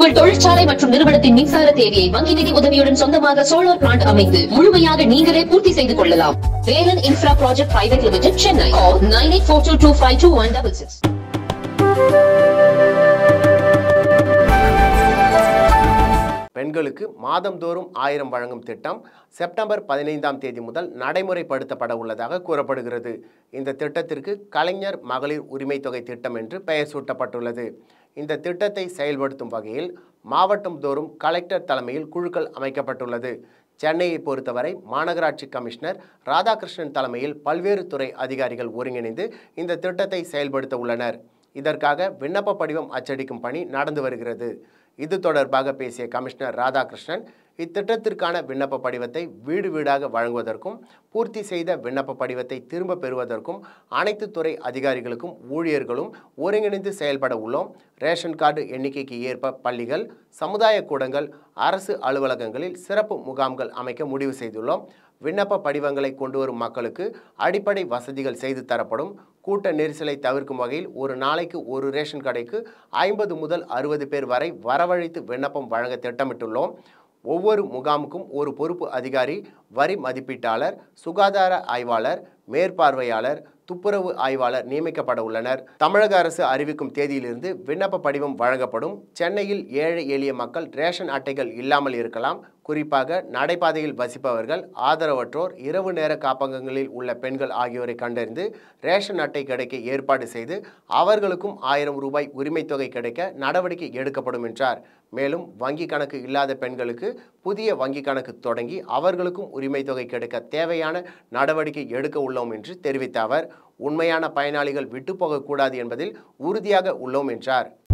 உங்கள் தொழிற்சாலை மற்றும் நிறுவனத்தின் மின்சார தேவையை வங்கி நிதி உதவியுடன் சொந்தமாக சோலார் பிளான்ட் அமைத்து முழுமையாக நீங்களே பூர்த்தி செய்து கொள்ளலாம் Velan infra project private limited Chennai nine eight four two two five two one double six பெண்களுக்கு மாதந்தோறும் ஆயிரம் வழங்கும் திட்டம் செப்டம்பர் பதினைந்தாம் தேதி முதல் நடைமுறைப்படுத்தப்பட உள்ளதாக கூறப்படுகிறது இந்த திட்டத்திற்கு கலைஞர் மகளிர் உரிமை தொகை திட்டம் என்று பெயர் சூட்டப்பட்டுள்ளது இந்த திட்டத்தை செயல்படுத்தும் வகையில் மாவட்டம் தோறும் கலெக்டர் தலைமையில் குழுக்கள் அமைக்கப்பட்டுள்ளது சென்னையை பொறுத்தவரை மாநகராட்சி கமிஷனர் ராதாகிருஷ்ணன் தலைமையில் பல்வேறு துறை அதிகாரிகள் ஒருங்கிணைந்து இந்த திட்டத்தை செயல்படுத்த உள்ளனர் இதற்காக விண்ணப்ப படிவம் அச்சடிக்கும் பணி நடந்து வருகிறது இது தொடர்பாக பேசிய கமிஷனர் ராதாகிருஷ்ணன் இத்திட்டத்திற்கான விண்ணப்ப படிவத்தை வீடு வீடாக வழங்குவதற்கும் பூர்த்தி செய்த விண்ணப்ப படிவத்தை திரும்ப பெறுவதற்கும் அனைத்து துறை அதிகாரிகளுக்கும் ஊழியர்களும் ஒருங்கிணைந்து செயல்பட உள்ளோம் ரேஷன் கார்டு எண்ணிக்கைக்கு ஏற்ப பள்ளிகள் சமுதாய கூடங்கள் அரசு அலுவலகங்களில் சிறப்பு முகாம்கள் அமைக்க முடிவு செய்துள்ளோம் விண்ணப்ப படிவங்களை கொண்டு வரும் மக்களுக்கு அடிப்படை வசதிகள் செய்து தரப்படும் கூட்ட நெரிசலை தவிர்க்கும் வகையில் ஒரு நாளைக்கு ஒரு ரேஷன் கடைக்கு ஐம்பது முதல் அறுபது பேர் வரை வரவழைத்து விண்ணப்பம் வழங்க திட்டமிட்டுள்ளோம் ஒவ்வொரு முகாமுக்கும் ஒரு பொறுப்பு அதிகாரி வரி மதிப்பீட்டாளர் சுகாதார ஆய்வாளர் மேற்பார்வையாளர் துப்புரவு ஆய்வாளர் நியமிக்கப்பட உள்ளனர் தமிழக அரசு அறிவிக்கும் தேதியிலிருந்து விண்ணப்ப படிவம் வழங்கப்படும் சென்னையில் ஏழை எளிய மக்கள் ரேஷன் அட்டைகள் இல்லாமல் இருக்கலாம் குறிப்பாக நடைபாதையில் வசிப்பவர்கள் ஆதரவற்றோர் இரவு நேர காப்பகங்களில் உள்ள பெண்கள் ஆகியோரை கண்டறிந்து ரேஷன் அட்டை கிடைக்க ஏற்பாடு செய்து அவர்களுக்கும் ஆயிரம் ரூபாய் உரிமைத் தொகை கிடைக்க நடவடிக்கை எடுக்கப்படும் என்றார் மேலும் வங்கி கணக்கு இல்லாத பெண்களுக்கு புதிய வங்கி கணக்கு தொடங்கி அவர்களுக்கும் உரிமைத் தொகை கிடைக்க தேவையான நடவடிக்கை எடுக்க உள்ளோம் என்று தெரிவித்த அவர் உண்மையான பயனாளிகள் விட்டுப்போகக்கூடாது என்பதில் உறுதியாக உள்ளோம் என்றார்